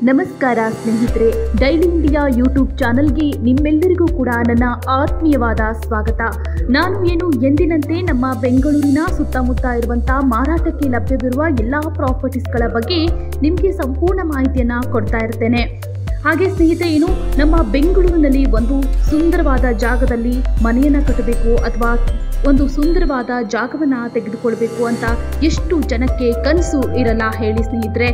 ನಮಸ್ಕಾರ ಸ್ನೇಹಿತರೆ daily India YouTube ಚಾನಲ್ಗೆ ನಿಮ್ಮೆಲ್ಲರಿಗೂ ಕೂಡ ನನ್ನ ಆತ್ಮೀಯವಾದ ಸ್ವಾಗತ ನಾನು ಏನು ಎಂದಿನಂತೆ ನಮ್ಮ ಬೆಂಗಳೂರಿನ ಸುತ್ತಮುತ್ತ ಇರುವಂಥ ಮಾರಾಟಕ್ಕೆ ಲಭ್ಯವಿರುವ ಎಲ್ಲ ಪ್ರಾಪರ್ಟೀಸ್ಗಳ ಬಗ್ಗೆ ನಿಮಗೆ ಸಂಪೂರ್ಣ ಮಾಹಿತಿಯನ್ನು ಕೊಡ್ತಾ ಇರ್ತೇನೆ ಹಾಗೆ ಸ್ನೇಹಿತರೆ ಏನು ನಮ್ಮ ಬೆಂಗಳೂರಿನಲ್ಲಿ ಒಂದು ಸುಂದರವಾದ ಜಾಗದಲ್ಲಿ ಮನೆಯನ್ನು ಕಟ್ಟಬೇಕು ಅಥವಾ ಒಂದು ಸುಂದರವಾದ ಜಾಗವನ್ನು ತೆಗೆದುಕೊಳ್ಬೇಕು ಅಂತ ಎಷ್ಟು ಜನಕ್ಕೆ ಕನಸು ಇರಲ್ಲ ಹೇಳಿ ಸ್ನೇಹಿತರೆ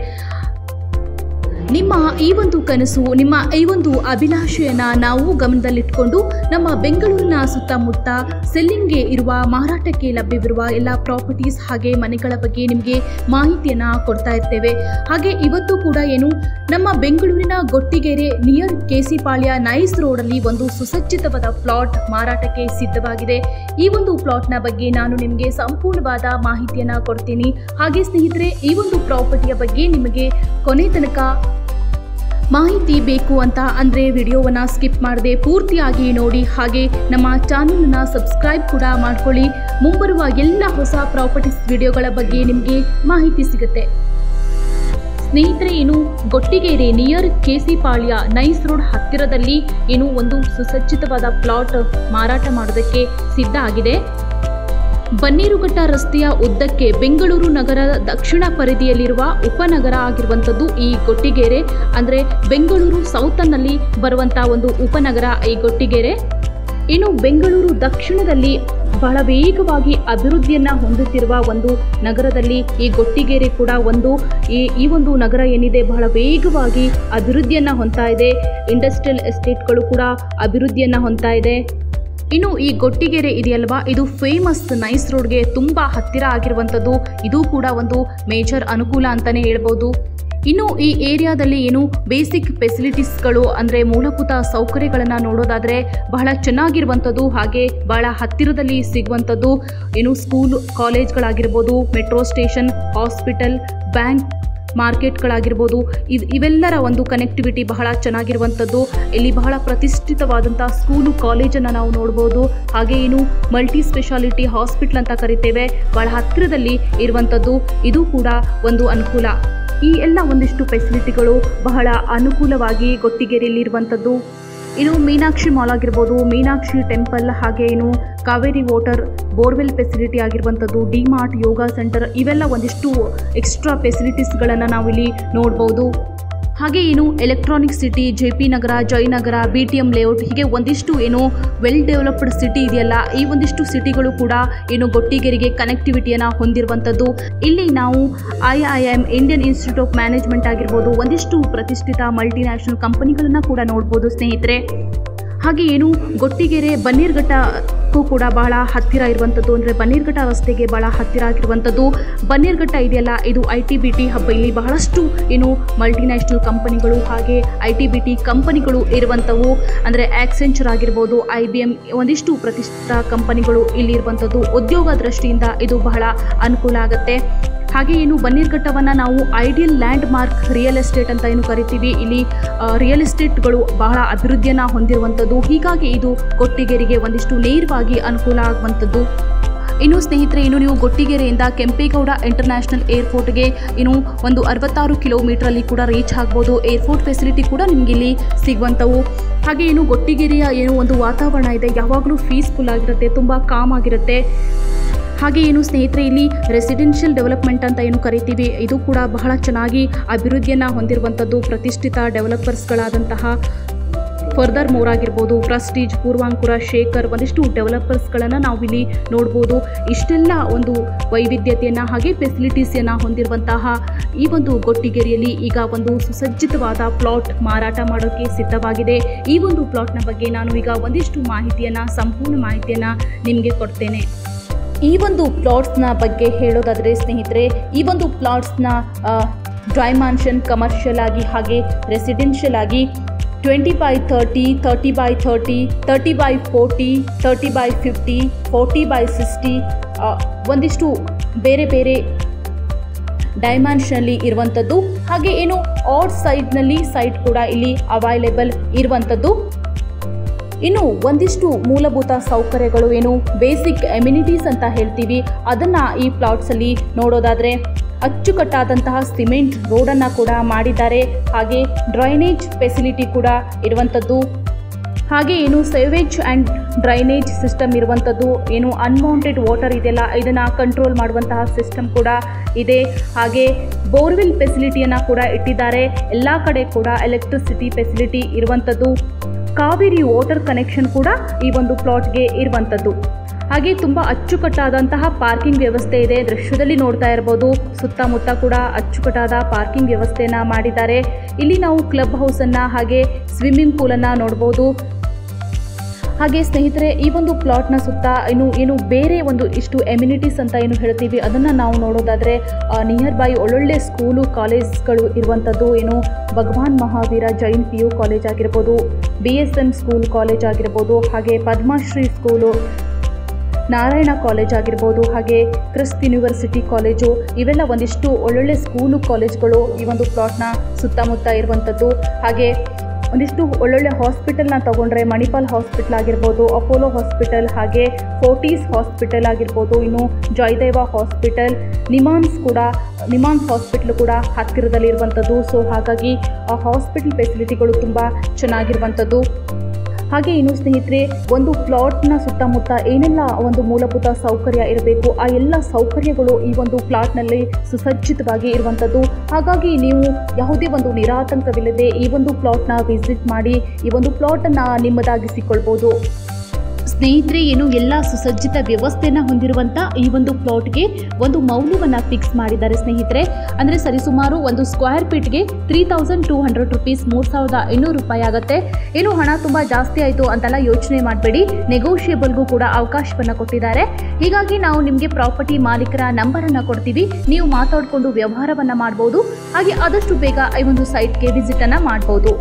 ನಿಮ್ಮ ಈ ಒಂದು ಕನಸು ನಿಮ್ಮ ಈ ಒಂದು ಅಭಿಲಾಷೆಯನ್ನು ನಾವು ಗಮನದಲ್ಲಿಟ್ಕೊಂಡು ನಮ್ಮ ಬೆಂಗಳೂರಿನ ಸುತ್ತಮುತ್ತ ಸೆಲ್ಲಿಂಗ್ಗೆ ಇರುವ ಮಾರಾಟಕ್ಕೆ ಲಭ್ಯವಿರುವ ಎಲ್ಲ ಪ್ರಾಪರ್ಟೀಸ್ ಹಾಗೆ ಮನೆಗಳ ಬಗ್ಗೆ ನಿಮಗೆ ಮಾಹಿತಿಯನ್ನು ಕೊಡ್ತಾ ಇರ್ತೇವೆ ಹಾಗೆ ಇವತ್ತು ಕೂಡ ಏನು ನಮ್ಮ ಬೆಂಗಳೂರಿನ ಗೊಟ್ಟಿಗೆರೆ ನಿಯರ್ ಕೇಸಿಪಾಳ್ಯ ನೈಸ್ ರೋಡಲ್ಲಿ ಒಂದು ಸುಸಜ್ಜಿತವಾದ ಪ್ಲಾಟ್ ಮಾರಾಟಕ್ಕೆ ಸಿದ್ಧವಾಗಿದೆ ಈ ಒಂದು ಪ್ಲಾಟ್ನ ಬಗ್ಗೆ ನಾನು ನಿಮಗೆ ಸಂಪೂರ್ಣವಾದ ಮಾಹಿತಿಯನ್ನು ಕೊಡ್ತೀನಿ ಹಾಗೆ ಸ್ನೇಹಿತರೆ ಈ ಒಂದು ಪ್ರಾಪರ್ಟಿಯ ಬಗ್ಗೆ ನಿಮಗೆ ಕೊನೆ ತನಕ ಮಾಹಿತಿ ಬೇಕು ಅಂತ ಅಂದರೆ ವಿಡಿಯೋವನ್ನು ಸ್ಕಿಪ್ ಮಾಡದೆ ಪೂರ್ತಿಯಾಗಿ ನೋಡಿ ಹಾಗೆ ನಮ್ಮ ಚಾನಲನ್ನು ಸಬ್ಸ್ಕ್ರೈಬ್ ಕೂಡ ಮಾಡ್ಕೊಳ್ಳಿ ಮುಂಬರುವ ಎಲ್ಲ ಹೊಸ ಪ್ರಾಪರ್ಟೀಸ್ ವಿಡಿಯೋಗಳ ಬಗ್ಗೆ ನಿಮಗೆ ಮಾಹಿತಿ ಸಿಗುತ್ತೆ ಸ್ನೇಹಿತರೆ ಏನು Gottigere near Kesipalya nice road ಹತ್ತಿರದಲ್ಲಿ ಏನು ಒಂದು ಸುಸಜ್ಜಿತವಾದ ಪ್ಲಾಟ್ ಮಾರಾಟ ಮಾಡೋದಕ್ಕೆ ಸಿದ್ಧ ಆಗಿದೆ ಬನ್ನೇರುಘಟ್ಟ ರಸ್ತೆಯ ಉದ್ದಕ್ಕೆ ಬೆಂಗಳೂರು ನಗರದ ದಕ್ಷಿಣ ಪರಿಧಿಯಲ್ಲಿರುವ ಉಪನಗರ ಆಗಿರುವಂಥದ್ದು ಈ ಗೊಟ್ಟಿಗೆರೆ ಅಂದರೆ ಬೆಂಗಳೂರು ಸೌತನ್ನಲ್ಲಿ ಬರುವಂಥ ಒಂದು ಉಪನಗರ ಈ ಗೊಟ್ಟಿಗೆರೆ ಇನ್ನು ಬೆಂಗಳೂರು ದಕ್ಷಿಣದಲ್ಲಿ ಬಹಳ ವೇಗವಾಗಿ ಅಭಿವೃದ್ಧಿಯನ್ನ ಹೊಂದುತ್ತಿರುವ ಒಂದು ನಗರದಲ್ಲಿ ಈ ಗೊಟ್ಟಿಗೆರೆ ಕೂಡ ಒಂದು ಈ ಈ ಒಂದು ನಗರ ಏನಿದೆ ಬಹಳ ವೇಗವಾಗಿ ಅಭಿವೃದ್ಧಿಯನ್ನ ಹೊಂದ್ತಾ ಇದೆ ಇಂಡಸ್ಟ್ರಿಯಲ್ ಎಸ್ಟೇಟ್ಗಳು ಕೂಡ ಅಭಿವೃದ್ಧಿಯನ್ನ ಹೊಂದ್ತಾ ಇದೆ ಇನ್ನು ಈ ಗೊಟ್ಟಿಗೆರೆ ಇದೆಯಲ್ವಾ ಇದು ಫೇಮಸ್ ನೈಸ್ ರೋಡ್ಗೆ ತುಂಬ ಹತ್ತಿರ ಆಗಿರುವಂಥದ್ದು ಇದು ಕೂಡ ಒಂದು ಮೇಜರ್ ಅನುಕೂಲ ಅಂತಲೇ ಹೇಳ್ಬೋದು ಇನ್ನು ಈ ಏರಿಯಾದಲ್ಲಿ ಏನು ಬೇಸಿಕ್ ಫೆಸಿಲಿಟೀಸ್ಗಳು ಅಂದರೆ ಮೂಲಭೂತ ಸೌಕರ್ಯಗಳನ್ನು ನೋಡೋದಾದರೆ ಬಹಳ ಚೆನ್ನಾಗಿರುವಂಥದ್ದು ಹಾಗೆ ಬಹಳ ಹತ್ತಿರದಲ್ಲಿ ಸಿಗುವಂಥದ್ದು ಏನು ಸ್ಕೂಲ್ ಕಾಲೇಜ್ಗಳಾಗಿರ್ಬೋದು ಮೆಟ್ರೋ ಸ್ಟೇಷನ್ ಹಾಸ್ಪಿಟಲ್ ಬ್ಯಾಂಕ್ ಮಾರ್ಕೆಟ್ಗಳಾಗಿರ್ಬೋದು ಇದು ಇವೆಲ್ಲರ ಒಂದು ಕನೆಕ್ಟಿವಿಟಿ ಬಹಳ ಚೆನ್ನಾಗಿರುವಂಥದ್ದು ಇಲ್ಲಿ ಬಹಳ ಪ್ರತಿಷ್ಠಿತವಾದಂಥ ಸ್ಕೂಲು ಕಾಲೇಜನ್ನು ನಾವು ನೋಡ್ಬೋದು ಹಾಗೆ ಏನು ಮಲ್ಟಿ ಸ್ಪೆಷಾಲಿಟಿ ಹಾಸ್ಪಿಟ್ಲ್ ಅಂತ ಕರಿತೇವೆ ಬಹಳ ಹತ್ತಿರದಲ್ಲಿ ಇರುವಂಥದ್ದು ಇದು ಕೂಡ ಒಂದು ಅನುಕೂಲ ಈ ಎಲ್ಲ ಒಂದಿಷ್ಟು ಫೆಸಿಲಿಟಿಗಳು ಬಹಳ ಅನುಕೂಲವಾಗಿ ಗೊಟ್ಟಿಗೆರೆಯಲ್ಲಿ ಇರುವಂಥದ್ದು ಇನ್ನು ಮೀನಾಕ್ಷಿ ಮಾಲ್ ಆಗಿರ್ಬೋದು ಮೀನಾಕ್ಷಿ ಟೆಂಪಲ್ ಹಾಗೆ ಏನು ಕಾವೇರಿ ವಾಟರ್ ಬೋರ್ವೆಲ್ ಫೆಸಿಲಿಟಿ ಆಗಿರುವಂಥದ್ದು ಡಿ ಮಾರ್ಟ್ ಯೋಗ ಸೆಂಟರ್ ಇವೆಲ್ಲ ಒಂದಿಷ್ಟು ಎಕ್ಸ್ಟ್ರಾ ಫೆಸಿಲಿಟೀಸ್ಗಳನ್ನು ನಾವಿಲ್ಲಿ ನೋಡ್ಬೋದು ಹಾಗೆ ಏನು Electronic City J P Nagar Jayanagar B T M layout ಹೀಗೆ ಒಂದಿಷ್ಟು ಏನು ವೆಲ್ ಡೆವಲಪ್ಡ್ ಸಿಟಿ ಇದೆಯಲ್ಲ ಈ ಒಂದಿಷ್ಟು ಸಿಟಿಗಳು ಕೂಡ ಏನು ಗೊಟ್ಟಿಗೆರೆಗೆ ಕನೆಕ್ಟಿವಿಟಿಯನ್ನು ಹೊಂದಿರುವಂಥದ್ದು ಇಲ್ಲಿ ನಾವು I I M Indian Institute of Management ಆಗಿರ್ಬೋದು ಒಂದಿಷ್ಟು ಪ್ರತಿಷ್ಠಿತ ಮಲ್ಟಿನ್ಯಾಷನಲ್ ಕಂಪನಿಗಳನ್ನು ಕೂಡ ನೋಡ್ಬೋದು ಸ್ನೇಹಿತರೆ ಹಾಗೆ ಏನು ಗೊಟ್ಟಿಗೆರೆ ಬನ್ನೀರ್ಘಟ್ಟಕ್ಕೂ ಕೂಡ ಬಹಳ ಹತ್ತಿರ ಇರುವಂಥದ್ದು ಅಂದರೆ ಬನ್ನೀರ್ಘಟ್ಟ ರಸ್ತೆಗೆ ಬಹಳ ಹತ್ತಿರ ಆಗಿರುವಂಥದ್ದು ಬನ್ನೀರ್ಘಟ್ಟ ಇದೆಯಲ್ಲ ಇದು ಐ ಟಿ ಬಿ ಟಿ ಹಬ್ಬ ಇಲ್ಲಿ ಬಹಳಷ್ಟು ಏನು ಮಲ್ಟಿನ್ಯಾಷನಲ್ ಕಂಪನಿಗಳು ಹಾಗೆ ಐ ಟಿ ಬಿ ಟಿ ಕಂಪನಿಗಳು ಇರುವಂಥವು ಅಂದರೆ ಆಕ್ಸೆಂಚರ್ ಆಗಿರ್ಬೋದು ಐ ಬಿ ಎಮ್ ಒಂದಿಷ್ಟು ಪ್ರತಿಷ್ಠಿತ ಕಂಪನಿಗಳು ಇಲ್ಲಿ ಇರುವಂಥದ್ದು ಉದ್ಯೋಗ ದೃಷ್ಟಿಯಿಂದ ಇದು ಬಹಳ ಅನುಕೂಲ ಆಗುತ್ತೆ ಹಾಗೆ ಏನು ಬನ್ನೀರ್ಘಟ್ಟವನ್ನು ನಾವು ideal landmark real estate ಅಂತ ಏನು ಕರಿತೀವಿ ಇಲ್ಲಿ ರಿಯಲ್ ಎಸ್ಟೇಟ್ಗಳು ಬಹಳ ಅಭಿವೃದ್ಧಿಯನ್ನು ಹೊಂದಿರುವಂಥದ್ದು ಹೀಗಾಗಿ ಇದು ಕೊಟ್ಟಿಗೆರೆಗೆ ಒಂದಿಷ್ಟು ನೇರವಾಗಿ ಅನುಕೂಲ ಆಗುವಂಥದ್ದು ಇನ್ನು ಸ್ನೇಹಿತರೆ ಇನ್ನು ನೀವು ಗೊಟ್ಟಿಗೆರೆಯಿಂದ ಕೆಂಪೇಗೌಡ ಇಂಟರ್ನ್ಯಾಷನಲ್ ಏರ್ಪೋರ್ಟ್ಗೆ ಇನ್ನು ಒಂದು ಅರವತ್ತಾರು ಕಿಲೋಮೀಟ್ರಲ್ಲಿ ಕೂಡ ರೀಚ್ ಆಗ್ಬೋದು ಏರ್ಪೋರ್ಟ್ ಫೆಸಿಲಿಟಿ ಕೂಡ ನಿಮಗೆ ಇಲ್ಲಿ ಸಿಗುವಂಥವು ಹಾಗೆ ಏನು ಗೊಟ್ಟಿಗೆರೆಯ ಏನು ಒಂದು ವಾತಾವರಣ ಇದೆ ಯಾವಾಗಲೂ ಪೀಸ್ಫುಲ್ ಆಗಿರುತ್ತೆ ತುಂಬ ಕಾಮ್ ಆಗಿರುತ್ತೆ ಹಾಗೆ ಏನು ಸ್ನೇಹಿತರೆ ಇಲ್ಲಿ ರೆಸಿಡೆನ್ಷಿಯಲ್ ಡೆವಲಪ್ಮೆಂಟ್ ಅಂತ ಏನು ಕರಿತೀವಿ ಇದು ಕೂಡ ಬಹಳ ಚೆನ್ನಾಗಿ ಅಭಿವೃದ್ಧಿಯನ್ನು ಹೊಂದಿರುವಂಥದ್ದು ಪ್ರತಿಷ್ಠಿತ ಡೆವಲಪರ್ಸ್ಗಳಾದಂತಹ ಫರ್ದರ್ ಮೋರ್ ಆಗಿರ್ಬೋದು ಪ್ರೆಸ್ಟೀಜ್ ಪೂರ್ವಾಂಕುರ ಶೇಖರ್ ಒಂದಿಷ್ಟು ಡೆವಲಪರ್ಸ್ಗಳನ್ನು ನಾವು ಇಲ್ಲಿ ನೋಡ್ಬೋದು ಇಷ್ಟೆಲ್ಲ ಒಂದು ವೈವಿಧ್ಯತೆಯನ್ನು ಹಾಗೆ ಫೆಸಿಲಿಟೀಸನ್ನು ಹೊಂದಿರುವಂತಹ ಈ ಒಂದು ಗೊಟ್ಟಿಗೆರೆಯಲ್ಲಿ ಈಗ ಒಂದು ಸುಸಜ್ಜಿತವಾದ ಪ್ಲಾಟ್ ಮಾರಾಟ ಮಾಡೋಕ್ಕೆ ಸಿದ್ಧವಾಗಿದೆ ಈ ಒಂದು ಪ್ಲಾಟ್ನ ಬಗ್ಗೆ ನಾನು ಈಗ ಒಂದಿಷ್ಟು ಮಾಹಿತಿಯನ್ನು ಸಂಪೂರ್ಣ ಮಾಹಿತಿಯನ್ನು ನಿಮಗೆ ಕೊಡ್ತೇನೆ ಈ ಒಂದು ಪ್ಲಾಟ್ಸ್ನ ಬಗ್ಗೆ ಹೇಳೋದಾದರೆ ಸ್ನೇಹಿತರೆ ಈ ಒಂದು ಪ್ಲಾಟ್ಸ್ನ ಡ್ರೈ ಮ್ಯಾನ್ಷನ್ ಕಮರ್ಷಿಯಲ್ ಆಗಿ ಹಾಗೆ ರೆಸಿಡೆನ್ಷಿಯಲ್ ಆಗಿ twenty by thirty thirty by thirty thirty by forty thirty by fifty forty by sixty ಒಂದಿಷ್ಟು ಬೇರೆ ಬೇರೆ ಡೈಮೆನ್ಷನಲ್ಲಿ ಇರುವಂಥದ್ದು ಹಾಗೆ ಏನು ಆಡ್ ಸೈಡ್ನಲ್ಲಿ ಸೈಟ್ ಕೂಡ ಇಲ್ಲಿ ಅವೈಲೇಬಲ್ ಇರುವಂಥದ್ದು ಇನ್ನು ಒಂದಿಷ್ಟು ಮೂಲಭೂತ ಸೌಕರ್ಯಗಳು ಏನು ಬೇಸಿಕ್ ಎಮ್ಯುನಿಟೀಸ್ ಅಂತ ಹೇಳ್ತೀವಿ ಅದನ್ನು ಈ ಪ್ಲಾಟ್ಸಲ್ಲಿ ನೋಡೋದಾದರೆ ಅಚ್ಚುಕಟ್ಟಾದಂತಹ ಸಿಮೆಂಟ್ ರೋಡನ್ನು ಕೂಡ ಮಾಡಿದ್ದಾರೆ ಹಾಗೆ ಡ್ರೈನೇಜ್ ಫೆಸಿಲಿಟಿ ಕೂಡ ಇರುವಂಥದ್ದು ಹಾಗೆ ಏನು ಸೇವೇಜ್ ಆ್ಯಂಡ್ ಡ್ರೈನೇಜ್ ಸಿಸ್ಟಮ್ ಇರುವಂಥದ್ದು ಏನು ಅನ್ಮೌಂಟೆಡ್ ವಾಟರ್ ಇದೆಯಲ್ಲ ಇದನ್ನು ಕಂಟ್ರೋಲ್ ಮಾಡುವಂತಹ ಸಿಸ್ಟಮ್ ಕೂಡ ಇದೆ ಹಾಗೆ ಬೋರ್ವೆಲ್ ಫೆಸಿಲಿಟಿಯನ್ನು ಕೂಡ ಇಟ್ಟಿದ್ದಾರೆ ಎಲ್ಲ ಕಡೆ ಕೂಡ ಎಲೆಕ್ಟ್ರಿಸಿಟಿ ಫೆಸಿಲಿಟಿ ಇರುವಂಥದ್ದು ಕಾವೇರಿ ವಾಟರ್ ಕನೆಕ್ಷನ್ ಕೂಡ ಈ ಒಂದು ಪ್ಲಾಟ್ಗೆ ಇರುವಂಥದ್ದು ಹಾಗೆ ತುಂಬ ಅಚ್ಚುಕಟ್ಟಾದಂತಹ ಪಾರ್ಕಿಂಗ್ ವ್ಯವಸ್ಥೆ ಇದೆ ದೃಶ್ಯದಲ್ಲಿ ನೋಡ್ತಾ ಇರ್ಬೋದು ಸುತ್ತಮುತ್ತ ಕೂಡ ಅಚ್ಚುಕಟ್ಟಾದ ಪಾರ್ಕಿಂಗ್ ವ್ಯವಸ್ಥೆಯನ್ನು ಮಾಡಿದ್ದಾರೆ ಇಲ್ಲಿ ನಾವು ಕ್ಲಬ್ ಹೌಸನ್ನು ಹಾಗೆ ಸ್ವಿಮ್ಮಿಂಗ್ ಪೂಲನ್ನು ನೋಡ್ಬೋದು ಹಾಗೆ ಸ್ನೇಹಿತರೆ ಈ ಒಂದು ಪ್ಲಾಟ್ನ ಸುತ್ತ ಏನು ಏನು ಬೇರೆ ಒಂದು ಇಷ್ಟು ಎಮ್ಯುನಿಟೀಸ್ ಅಂತ ಏನು ಹೇಳ್ತೀವಿ ಅದನ್ನು ನಾವು ನೋಡೋದಾದರೆ ನಿಯರ್ ಬೈ ಒಳ್ಳೊಳ್ಳೆ ಸ್ಕೂಲು ಕಾಲೇಜ್ಗಳು ಇರುವಂಥದ್ದು ಏನು Bhagwan Mahaveer Jain P U college ಆಗಿರ್ಬೋದು B S M school college ಆಗಿರ್ಬೋದು ಹಾಗೆ ಪದ್ಮಶ್ರೀ ಸ್ಕೂಲು ನಾರಾಯಣ ಕಾಲೇಜ್ ಆಗಿರ್ಬೋದು ಹಾಗೆ ಕ್ರಿಸ್ತ್ ಯೂನಿವರ್ಸಿಟಿ ಕಾಲೇಜು ಇವೆಲ್ಲ ಒಂದಿಷ್ಟು ಒಳ್ಳೊಳ್ಳೆ ಸ್ಕೂಲು ಕಾಲೇಜ್ಗಳು ಈ ಒಂದು ಪ್ಲಾಟ್ನ ಸುತ್ತಮುತ್ತ ಇರುವಂಥದ್ದು ಹಾಗೆ ಒಂದಿಷ್ಟು ಒಳ್ಳೊಳ್ಳೆ ಹಾಸ್ಪಿಟಲ್ನ ತಗೊಂಡ್ರೆ ಮಣಿಪಾಲ್ ಹಾಸ್ಪಿಟಲ್ ಆಗಿರ್ಬೋದು ಅಪೋಲೋ ಹಾಸ್ಪಿಟಲ್ ಹಾಗೆ ಫೋರ್ಟೀಸ್ ಹಾಸ್ಪಿಟಲ್ ಆಗಿರ್ಬೋದು ಇನ್ನು ಜಯದೇವ ಹಾಸ್ಪಿಟಲ್ ನಿಮಾನ್ಸ್ ಕೂಡ ನಿಮಾನ್ಸ್ ಹಾಸ್ಪಿಟ್ಲ್ ಕೂಡ ಹತ್ತಿರದಲ್ಲಿ ಇರುವಂಥದ್ದು ಸೊ ಹಾಗಾಗಿ ಆ ಹಾಸ್ಪಿಟಲ್ ಫೆಸಿಲಿಟಿಗಳು ತುಂಬ ಚೆನ್ನಾಗಿರುವಂಥದ್ದು ಹಾಗೆ ಇನ್ನು ಸ್ನೇಹಿತರೆ ಒಂದು ಪ್ಲಾಟ್ನ ಸುತ್ತಮುತ್ತ ಏನೆಲ್ಲ ಒಂದು ಮೂಲಭೂತ ಸೌಕರ್ಯ ಇರಬೇಕು ಆ ಎಲ್ಲ ಸೌಕರ್ಯಗಳು ಈ ಒಂದು ಪ್ಲಾಟ್ನಲ್ಲಿ ಸುಸಜ್ಜಿತವಾಗಿ ಇರುವಂಥದ್ದು ಹಾಗಾಗಿ ನೀವು ಯಾವುದೇ ಒಂದು ನಿರಾತಂಕವಿಲ್ಲದೆ ಈ ಒಂದು ಪ್ಲಾಟ್ನ ವಿಸಿಟ್ ಮಾಡಿ ಈ ಒಂದು ಪ್ಲಾಟನ್ನು ನಿಮ್ಮದಾಗಿಸಿಕೊಳ್ಬೋದು ಸ್ನೇಹಿತರೆ ಏನು ಎಲ್ಲ ಸುಸಜ್ಜಿತ ವ್ಯವಸ್ಥೆಯನ್ನು ಹೊಂದಿರುವಂಥ ಈ ಒಂದು ಪ್ಲಾಟ್ಗೆ ಒಂದು ಮೌಲ್ಯವನ್ನು ಫಿಕ್ಸ್ ಮಾಡಿದ್ದಾರೆ ಸ್ನೇಹಿತರೆ ಅಂದರೆ ಸರಿಸುಮಾರು ಒಂದು ಸ್ಕ್ವೇರ್ ಫೀಟ್ಗೆ three thousand two hundred rupees ಮೂರು ಸಾವಿರದ ಇನ್ನೂರು ರೂಪಾಯಿ ಆಗುತ್ತೆ ಏನು ಹಣ ತುಂಬ ಜಾಸ್ತಿ ಆಯಿತು ಅಂತೆಲ್ಲ ಯೋಚನೆ ಮಾಡಬೇಡಿ ನೆಗೋಷಿಯಬಲ್ಗೂ ಕೂಡ ಅವಕಾಶವನ್ನು ಕೊಟ್ಟಿದ್ದಾರೆ ಹೀಗಾಗಿ ನಾವು ನಿಮಗೆ ಪ್ರಾಪರ್ಟಿ ಮಾಲೀಕರ ನಂಬರನ್ನು ಕೊಡ್ತೀವಿ ನೀವು ಮಾತಾಡಿಕೊಂಡು ವ್ಯವಹಾರವನ್ನು ಮಾಡ್ಬೋದು ಹಾಗೆ ಆದಷ್ಟು ಬೇಗ ಈ ಒಂದು ಸೈಟ್ಗೆ ವಿಸಿಟನ್ನು ಮಾಡ್ಬೋದು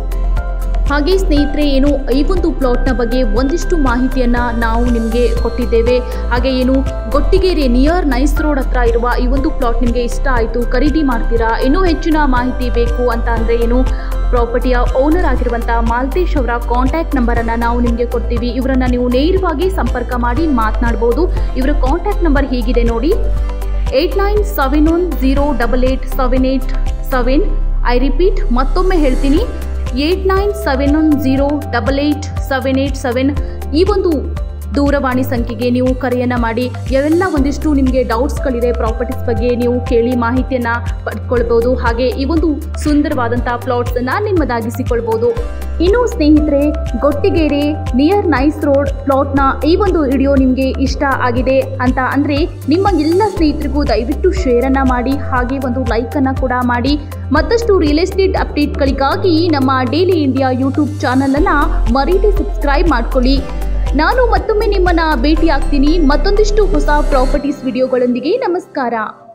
ಹಾಗೆ ಸ್ನೇಹಿತರೆ ಏನು ಈ ಒಂದು ಪ್ಲಾಟ್ನ ಬಗ್ಗೆ ಒಂದಿಷ್ಟು ಮಾಹಿತಿಯನ್ನು ನಾವು ನಿಮಗೆ ಕೊಟ್ಟಿದ್ದೇವೆ ಹಾಗೆ ಏನು ಗೊಟ್ಟಿಗೇರಿ ನಿಯರ್ ನೈಸ್ ರೋಡ್ ಹತ್ರ ಇರುವ ಈ ಒಂದು ಪ್ಲಾಟ್ ನಿಮಗೆ ಇಷ್ಟ ಆಯಿತು ಖರೀದಿ ಮಾಡ್ತೀರಾ ಇನ್ನೂ ಹೆಚ್ಚಿನ ಮಾಹಿತಿ ಬೇಕು ಅಂತ ಅಂದರೆ ಏನು ಪ್ರಾಪರ್ಟಿಯ ಓನರ್ ಆಗಿರುವಂಥ ಮಾಲ್ತೇಶ್ ಅವರ ಕಾಂಟ್ಯಾಕ್ಟ್ ನಂಬರನ್ನು ನಾವು ನಿಮಗೆ ಕೊಡ್ತೀವಿ ಇವರನ್ನು ನೀವು ನೇರವಾಗಿ ಸಂಪರ್ಕ ಮಾಡಿ ಮಾತನಾಡ್ಬೋದು ಇವರ ಕಾಂಟ್ಯಾಕ್ಟ್ ನಂಬರ್ ಹೀಗಿದೆ ನೋಡಿ eight nine seven one zero double eight seven eight seven I repeat ಮತ್ತೊಮ್ಮೆ ಹೇಳ್ತೀನಿ eight nine seven one zero double eight seven eight seven ಈ ಒಂದು ದೂರವಾಣಿ ಸಂಖ್ಯೆಗೆ ನೀವು ಕರೆಯನ್ನು ಮಾಡಿ ಯಾವೆಲ್ಲ ಒಂದಿಷ್ಟು ನಿಮಗೆ ಡೌಟ್ಸ್ಗಳಿದೆ ಪ್ರಾಪರ್ಟೀಸ್ ಬಗ್ಗೆ ನೀವು ಕೇಳಿ ಮಾಹಿತಿಯನ್ನು ಪಡ್ಕೊಳ್ಬೋದು ಹಾಗೆ ಈ ಒಂದು ಸುಂದರವಾದಂಥ ಪ್ಲಾಟ್ಸನ್ನು ನಿಮ್ಮದಾಗಿಸಿಕೊಳ್ಬೋದು ಇನ್ನು ಸ್ನೇಹಿತರೆ ಗೊಟ್ಟಿಗೆರೆ ನಿಯರ್ ನೈಸ್ ರೋಡ್ ಪ್ಲಾಟ್ನ ಈ ಒಂದು ವಿಡಿಯೋ ನಿಮಗೆ ಇಷ್ಟ ಆಗಿದೆ ಅಂತ ಅಂದರೆ ನಿಮ್ಮ ಎಲ್ಲ ಸ್ನೇಹಿತರಿಗೂ ದಯವಿಟ್ಟು ಶೇರನ್ನು ಮಾಡಿ ಹಾಗೆ ಒಂದು ಲೈಕನ್ನು ಕೂಡ ಮಾಡಿ ಮತ್ತಷ್ಟು ರಿಯಲ್ ಎಸ್ಟೇಟ್ ಅಪ್ಡೇಟ್ಗಳಿಗಾಗಿ ನಮ್ಮ ಡೈಲಿ ಇಂಡಿಯಾ ಯೂಟ್ಯೂಬ್ ಚಾನಲನ್ನು ಮರೀದೆ ಸಬ್ಸ್ಕ್ರೈಬ್ ಮಾಡ್ಕೊಳ್ಳಿ ನಾನು ಮತ್ತೊಮ್ಮೆ ನಿಮ್ಮನ್ನು ಭೇಟಿ ಆಗ್ತೀನಿ ಮತ್ತೊಂದಿಷ್ಟು ಹೊಸ ಪ್ರಾಪರ್ಟೀಸ್ ವಿಡಿಯೋಗಳೊಂದಿಗೆ ನಮಸ್ಕಾರ